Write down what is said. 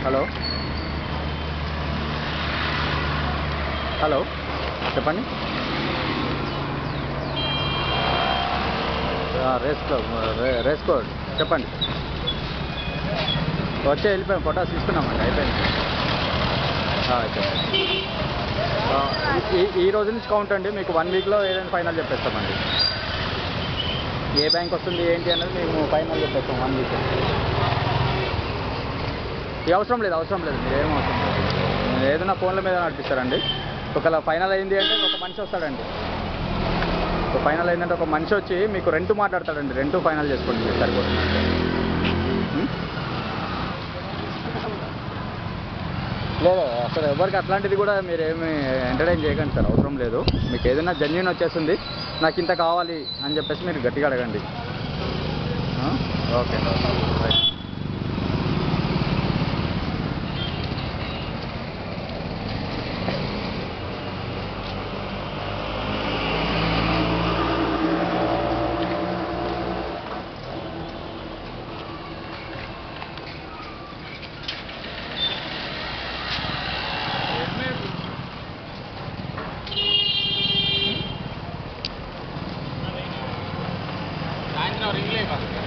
Hello hello చెప్పండి ఆ, race club రే- రేస్ కోడ్ చెప్పండి వచ్చే వెళ్ళిపోయాం ఫొటోస్ తీసుకున్నామండి అయిపోయింది ఆ, అయిపోయింది ఆ, ఈ ఈ రోజు నుంచి కౌంట్ అండి మీకు వన్ వీక్లో ఏదైనా ఫైనల్ చెప్పేస్తామండి ఏ బ్యాంక్ వస్తుంది ఏంటి అనేది మేము ఫైనల్ చెప్పేస్తాం వన్ వీక్ ఈ అవసరం లేదు అవసరం లేదు మీరు ఏం అవసరం లేదు మీరు ఏదైనా ఫోన్ల మీద నడిపిస్తారండి ఒకవేళ ఫైనల్ అయింది అంటే ఒక మనిషి వస్తాడండి ఒక ఫైనల్ అయిందంటే ఒక మనిషి వచ్చి మీకు రెంట్ మాట్లాడతాడండి రెంట్ ఫైనల్ చేసుకోండి మీరు సరిపోతుంది ఉం? లేదు అసలు ఎవరికి అట్లాంటిది కూడా మీరు ఏమి ఎంటర్టైన్ చేయకండి సార్ అవసరం లేదు మీకు ఏదైనా జెన్యున్ వచ్చేస్తుంది నాకు ఇంత కావాలి అని చెప్పేసి మీరు గట్టిగా అడగండి ఆ? ఓకే రైట్ సాయంత్రం రింగ్ లేక